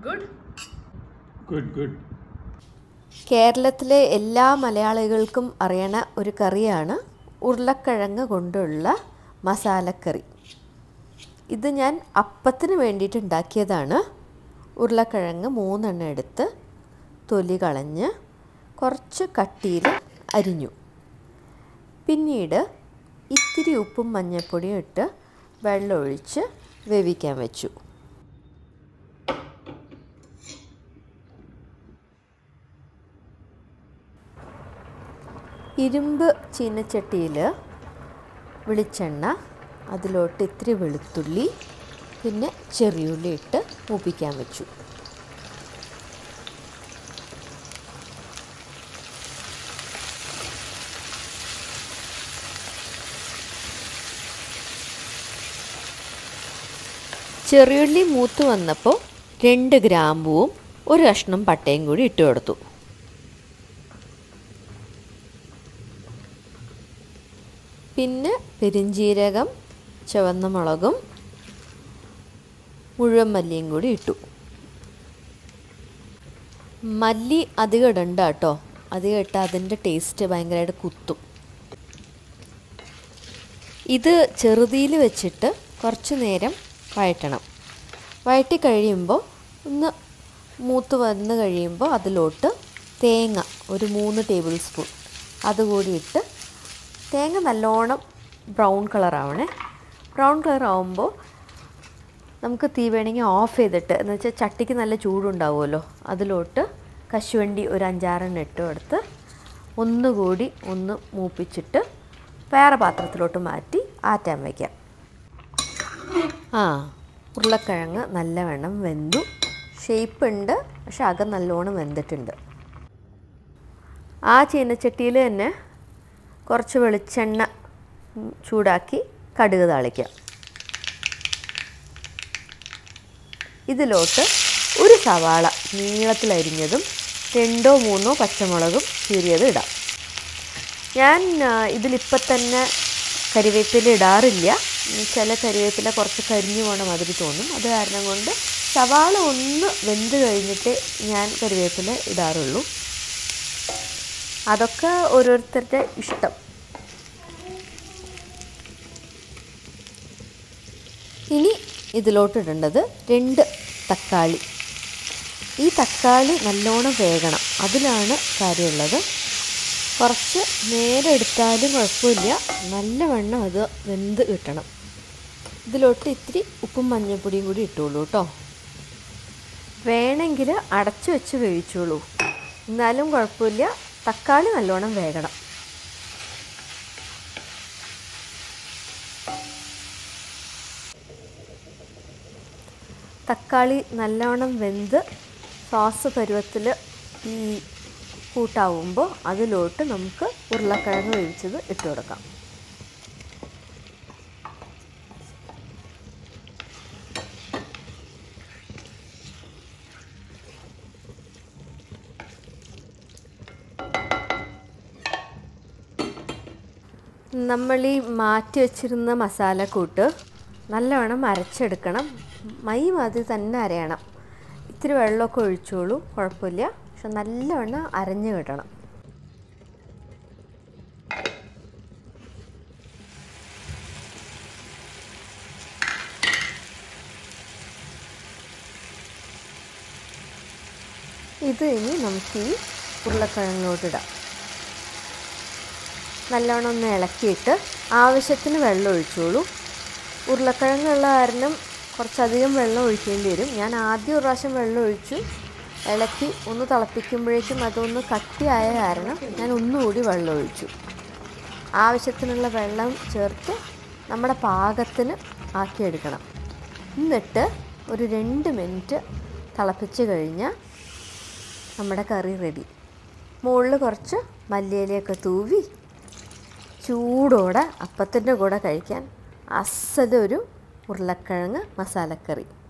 good good good കേരളത്തിലെ എല്ലാ മലയാളികൾക്കും അറിയണ ഒരു കറിയാണ് ഉരുളക്കിഴങ്ങ് കൊണ്ടുള്ള മസാലക്കറി ഇത് ഞാൻ അപ്പത്തിന് വേണ്ടിയിട്ട് ഉണ്ടാക്കിയതാണ് ഉരുളക്കിഴങ്ങ് മൂന്നെണ്ണം എടുത്ത് തൊലി കളഞ്ഞ് കുറച്ച് കട്ടിയിൽ അരിഞ്ഞു പിന്നീട് ഇത്തിരി ഉപ്പും മഞ്ഞൾപ്പൊടിയും ഇട്ട് വെള്ളമൊഴിച്ച് വേവിക്കാൻ വെച്ചു ഇരുമ്പ് ചീനച്ചട്ടിയിൽ വെളിച്ചെണ്ണ അതിലോട്ട് ഇത്തിരി വെളുത്തുള്ളി പിന്നെ ചെറിയുള്ളി ഇട്ട് മൂപ്പിക്കാൻ വെച്ചു ചെറിയുള്ളി മൂത്ത് വന്നപ്പോൾ രണ്ട് ഗ്രാമ്പുവും ഒരു കഷ്ണം പട്ടയും കൂടി ഇട്ട് കൊടുത്തു പിന്നെ പെരിഞ്ജീരകം ചുവന്ന മുളകും മുഴുവൻ മല്ലിയും കൂടി ഇട്ടു മല്ലി അധികം ഇടണ്ട കേട്ടോ അധികം ഇട്ടാൽ അതിൻ്റെ ടേസ്റ്റ് ഭയങ്കരമായിട്ട് കുത്തും ഇത് ചെറുതിയിൽ വെച്ചിട്ട് കുറച്ച് നേരം വഴറ്റണം വഴറ്റി കഴിയുമ്പോൾ ഒന്ന് മൂത്ത് വന്ന് കഴിയുമ്പോൾ അതിലോട്ട് തേങ്ങ ഒരു മൂന്ന് ടേബിൾ സ്പൂൺ അതുകൂടി ഇട്ട് തേങ്ങ നല്ലോണം ബ്രൗൺ കളറാവണേ ബ്രൗൺ കളർ ആവുമ്പോൾ നമുക്ക് തീ വേണമെങ്കിൽ ഓഫ് ചെയ്തിട്ട് എന്ന് വെച്ചാൽ ചട്ടിക്ക് നല്ല ചൂടുണ്ടാവുമല്ലോ അതിലോട്ട് കശുവണ്ടി ഒരു അഞ്ചാറെണ്ണം ഇട്ട് കൊടുത്ത് ഒന്നുകൂടി ഒന്ന് മൂപ്പിച്ചിട്ട് വേറെ പാത്രത്തിലോട്ട് മാറ്റി ആറ്റാൻ വയ്ക്കാം ആ ഉരുളക്കിഴങ്ങ് നല്ലവണ്ണം വെന്തു ഷേപ്പ് ഉണ്ട് പക്ഷെ അകം നല്ലോണം വെന്തിട്ടുണ്ട് ആ ചീനച്ചട്ടിയിൽ തന്നെ കുറച്ച് വെളിച്ചെണ്ണ ഉം, ചൂടാക്കി കടുക് താളിക്കാം ഇതിലോട്ട് ഒരു സവാള നീളത്തിലരിഞ്ഞതും രണ്ടോ മൂന്നോ പച്ചമുളകും കീറിയത് ഇടാം ഞാൻ ആ, ഇതിലിപ്പം തന്നെ കരിവേപ്പില ഇടാറില്ല ഉം, ചില കരിവേപ്പില കുറച്ച് കരിഞ്ഞു പോണ മാതിരി തോന്നും അത് കാരണം കൊണ്ട് സവാള ഒന്ന് വെന്ത് കഴിഞ്ഞിട്ടേ ഞാൻ കരിവേപ്പില ഇടാറുള്ളൂ അതൊക്കെ ഓരോരുത്തരുടെ ഇഷ്ടം ഇനി ഇതിലോട്ട് ഇടേണ്ടത് രണ്ട് തക്കാളി ഈ തക്കാളി നല്ലോണം വേകണം അതിലാണ് കാര്യമുള്ളത് കുറച്ച് നേരം എടുത്താലും കുഴപ്പമില്ല നല്ലവണ്ണം അത് വെന്ത് കിട്ടണം ഇതിലോട്ട് ഇത്തിരി ഉപ്പും മഞ്ഞൾപ്പൊടിയും കൂടി ഇട്ടോളൂ കേട്ടോ വേണമെങ്കിൽ അടച്ചു വെച്ച് വേവിച്ചോളൂ എന്നാലും കുഴപ്പമില്ല തക്കാളി നല്ലോണം വേകണം തക്കാളി നല്ലോണം വെന്ത് സോസ് പരുവത്തിൽ ഈ കൂട്ടാവുമ്പോൾ അതിലോട്ട് നമുക്ക് ഉരുളക്കിഴങ്ങ് വേവിച്ചത് ഇട്ട് കൊടുക്കാം നമ്മൾ ഈ മാറ്റി വെച്ചിരുന്ന മസാലക്കൂട്ട് നല്ലവണ്ണം അരച്ചെടുക്കണം മൈ മാതിരി തന്നെ അരയണം ഇത്തിരി വെള്ളമൊക്കെ ഒഴിച്ചോളൂ കുഴപ്പമില്ല പക്ഷെ നല്ലവണ്ണം അരഞ്ഞു കിട്ടണം ഇത് ഇനി നമുക്ക് ഈ ഉരുളക്കിഴങ്ങിലോട്ടിടാം നല്ലോണം ഒന്ന് ഇളക്കിയിട്ട് ആവശ്യത്തിന് വെള്ളം ഒഴിച്ചോളൂ ഉരുളക്കിഴങ്ങുള്ള കാരണം കുറച്ചധികം വെള്ളം ഒഴിക്കേണ്ടി വരും ഞാൻ ആദ്യം ഒരു പ്രാവശ്യം വെള്ളം ഒഴിച്ചു ഇളക്കി ഒന്ന് തിളപ്പിക്കുമ്പോഴേക്കും അതൊന്ന് കട്ടിയായ കാരണം ഞാൻ ഒന്നുകൂടി വെള്ളം ഒഴിച്ചു ആവശ്യത്തിനുള്ള വെള്ളം ചേർത്ത് നമ്മുടെ പാകത്തിന് ആക്കിയെടുക്കണം എന്നിട്ട് ഒരു രണ്ട് മിനിറ്റ് തിളപ്പിച്ച് കഴിഞ്ഞാൽ നമ്മുടെ കറി റെഡി മുകളിൽ കുറച്ച് മല്ലിയിലയൊക്കെ തൂവി ചൂടോടെ അപ്പത്തിൻ്റെ കൂടെ കഴിക്കാൻ അസലൊരു ഉരുളക്കിഴങ്ങ് മസാലക്കറി